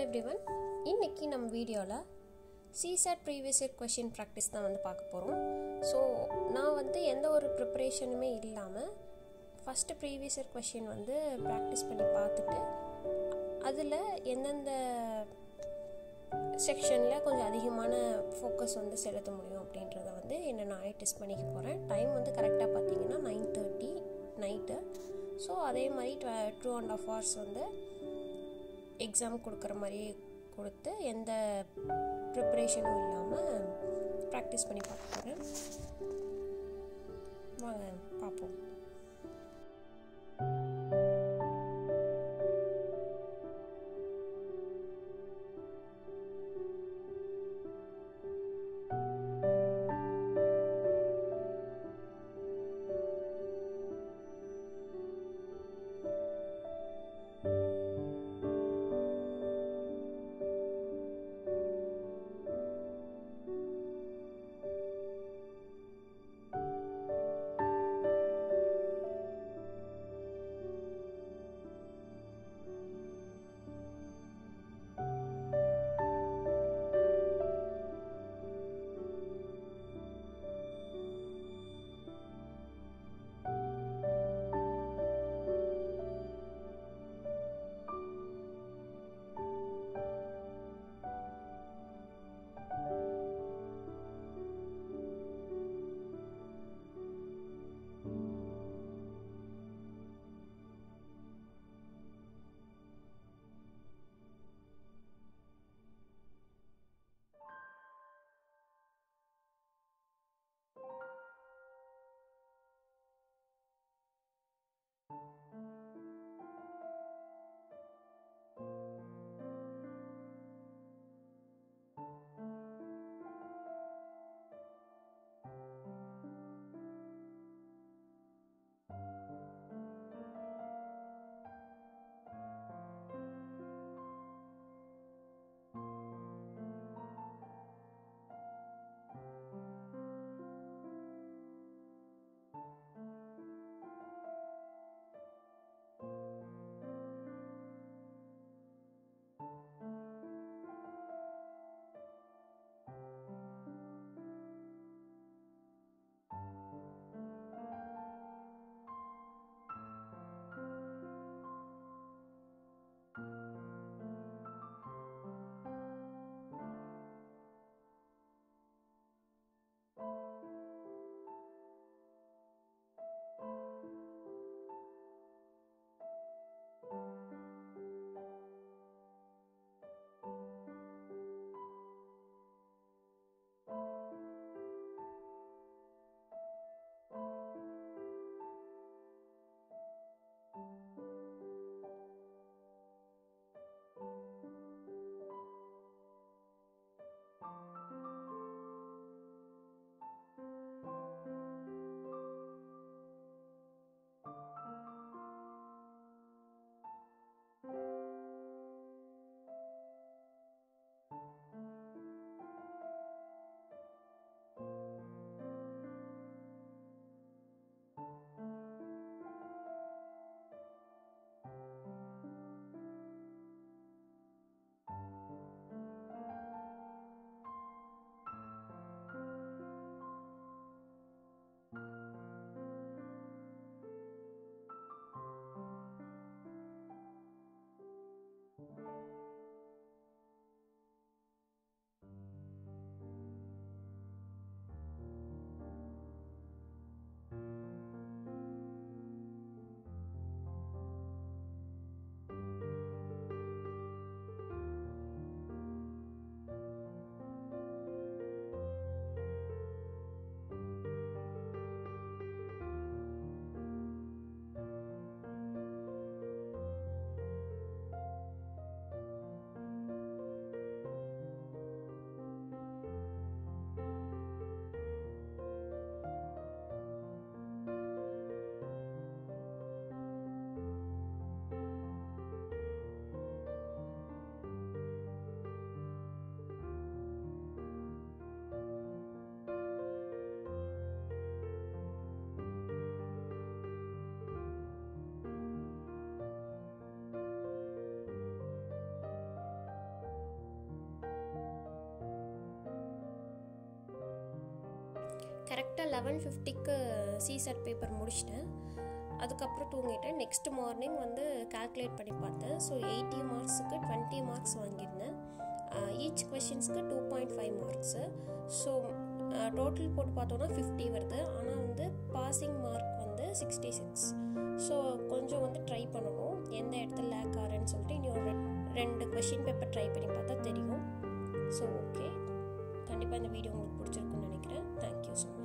every one இன்னைக்கு நம்ம வீடியோவில் CSAT previous year question practice தான் வந்து பார்க்க போகிறோம் ஸோ நான் வந்து எந்த ஒரு ப்ரிப்பரேஷனுமே இல்லாமல் ஃபஸ்ட்டு ப்ரீவியஸ் இயர் கொஷின் வந்து ப்ராக்டிஸ் பண்ணி பார்த்துட்டு அதில் எந்தெந்த செக்ஷனில் கொஞ்சம் அதிகமான ஃபோக்கஸ் வந்து செலுத்த முடியும் அப்படின்றத வந்து என்ன நான் டெஸ்ட் பண்ணிக்க போகிறேன் டைம் வந்து கரெக்டாக பார்த்தீங்கன்னா நைன் தேர்ட்டி நைட்டு ஸோ அதே மாதிரி டூ அண்ட் ஆஃப் ஹவர்ஸ் வந்து எக்ஸாம் கொடுக்குற மாதிரி கொடுத்து எந்த ப்ரிப்ரேஷனும் இல்லாமல் ப்ராக்டிஸ் பண்ணி பார்க்க போகிறேன் வாங்க பார்ப்போம் கரெக்டாக லெவன் ஃபிஃப்டிக்கு சிசெட் பேப்பர் முடிச்சிட்டேன் அதுக்கப்புறம் தூங்கிட்டேன் நெக்ஸ்ட் மார்னிங் வந்து கால்குலேட் பண்ணி பார்த்தேன் ஸோ எயிட்டி மார்க்ஸுக்கு டுவெண்ட்டி மார்க்ஸ் வாங்கியிருந்தேன் ஈச் கொஷின்ஸ்க்கு two point five marks so total போட்டு பார்த்தோன்னா ஃபிஃப்டி வருது ஆனால் வந்து பாசிங் மார்க் வந்து சிக்ஸ்டி சிக்ஸ் ஸோ கொஞ்சம் வந்து ட்ரை பண்ணணும் எந்த இடத்துல லேக் ஆகிறேன்னு சொல்லிட்டு இனி ஒரு ரெண்டு கொஷின் பேப்பர் ட்ரை பண்ணி பார்த்தா தெரியும் ஸோ ஓகே கண்டிப்பாக இந்த வீடியோ உங்களுக்கு பிடிச்சிருக்குன்னு நினைக்கிறேன் தேங்க்யூ ஸோ மச்